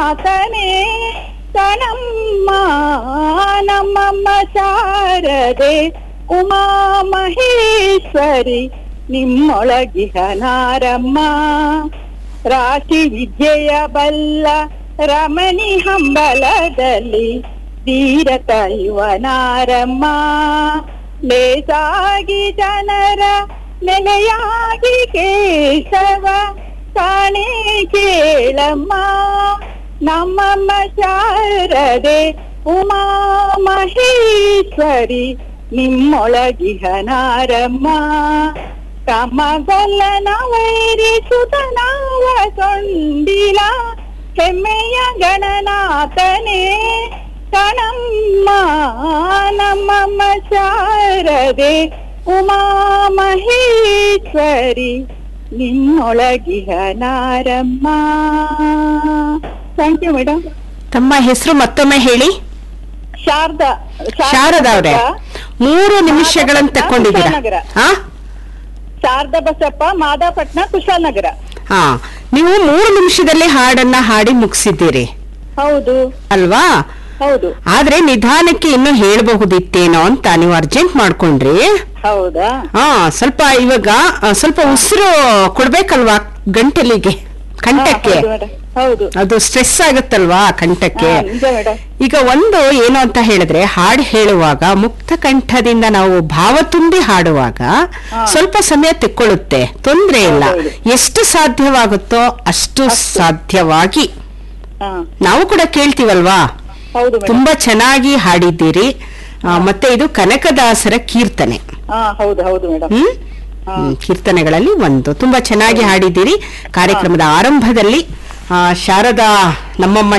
ಜಗನ್ನಾಥನೇ ಕಣಮ್ಮ ನಮ್ಮಮ್ಮ ಶಾರದೆ ಉಮಾ ಮಹೇಶ್ವರಿ ನಿಮ್ಮೊಳಗಿಹ ನಾರಮ್ಮ ರಾಶಿ ವಿದ್ಯೆಯ ಬಲ್ಲ ರಮಣಿ ಹಂಬಲದಲ್ಲಿ ಧೀರತ ಇವನಾರಮ್ಮ ಲೇಸಾಗಿ ಜನರ ನೆಲೆಯಾಗಿ ಕೇಶವ ಕಾಣೆ ಕೇಳಮ್ಮ ನಮ್ಮಮ್ಮ ಶಾರದೆ ಉಮಾ ಮಹೇಶ್ವರಿ ನಿಮ್ಮೊಳಗಿಹ ನಾರಮ್ಮ ಕಮಗೊಲ್ಲನ ವೈರಿ ಸುತನಾವ ಸೊಂಡಿಲ ಹೆಮ್ಮೆಯ ಗಣನಾಥನೇ ಕಣಮ್ಮ ನಮ್ಮಮ್ಮ ಶಾರದೆ ಉಮಾ ಮಹೇಶ್ವರಿ ನಿನ್ನೊಳಗಿಹ ನಾರಮ್ಮ ಥ್ಯಾಂಕ್ ಯು ಮೇಡಮ್ ತಮ್ಮ ಹೆಸರು ಮತ್ತೊಮ್ಮೆ ಹೇಳಿ ಶಾರದಾ ಶಾರದಾ ಅವ್ರೆ ಮೂರು ನಿಮಿಷಗಳನ್ನ ತಕೊಂಡಿದ್ದೀರಾ ಕುಶಾಲನಗರ. ಹಾ ಶಾರದಾ ಬಸಪ್ಪ ಮಾದಾಪಟ್ನ ಕುಶಾಲನಗರ ಹಾ ನೀವು ಮೂರು ನಿಮಿಷದಲ್ಲಿ ಹಾಡನ್ನ ಹಾಡಿ ಮುಗಿಸಿದ್ದೀರಿ ಹೌದು ಅಲ್ವಾ ಹೌದು ಆದ್ರೆ ನಿಧಾನಕ್ಕೆ ಇನ್ನು ಹೇಳ್ಬಹುದಿತ್ತೇನೋ ಅಂತ ನೀವು ಅರ್ಜೆಂಟ್ ಮಾಡ್ಕೊಂಡ್ರಿ ಹೌದಾ ಹಾ ಸ್ವಲ್ಪ ಇವಾಗ ಆ, ಸ್ವಲ್ಪ ಉಸಿರು ಕೊಡ್ಬೇಕಲ್ವಾ ಗಂಟಲಿಗೆ ಕಂಠಕ್ಕೆ ಹಾ, ಹೌದು madam. ಹೌದು ಅದು ಸ್ಟ್ರೆಸ್ ಆಗುತ್ತಲ್ವಾ ಕಂಠಕ್ಕೆ ಹಾ, ನಿಜ ಮೇಡಮ್ ಈಗ ಒಂದು ಏನು ಅಂತ ಹೇಳಿದ್ರೆ ಹಾಡು ಹೇಳುವಾಗ ಮುಕ್ತ ಕಂಠದಿಂದ ನಾವು ಭಾವ ತುಂಬಿ ಹಾಡುವಾಗ ಹಾ. ಸ್ವಲ್ಪ ಸಮಯ ತೆಕ್ಕೊಳ್ಳುತ್ತೆ ತೊಂದ್ರೆ ಇಲ್ಲ ಹೌದೌದು. ಎಷ್ಟು ಸಾಧ್ಯವಾಗುತ್ತೋ ಅಷ್ಟು ಸಾಧ್ಯವಾಗಿ ಹಾ ನಾವು ಕೂಡ ಕೇಳ್ತೀವಲ್ವಾ ಹೌದು ಮೇಡಮ್ ತುಂಬಾ ಚೆನ್ನಾಗಿ ಹಾಡಿದ್ದೀರಿ ಆ, ಮತ್ತೆ ಇದು ಕನಕದಾಸರ ಕೀರ್ತನೆ ಹಾ ಹೌದು ಹೌದು ಮೇಡಮ್ ಹ್ಮ್ ಹಾ. ಹ್ಮ್, ಕೀರ್ತನೆಗಳಲ್ಲಿ ಒಂದು ತುಂಬಾ ಚೆನ್ನಾಗಿ ಹಾಡಿದ್ದೀರಿ ಕಾರ್ಯಕ್ರಮದ ಆರಂಭದಲ್ಲಿ ಆ, ಶಾರದಾ ನಮ್ಮಮ್ಮ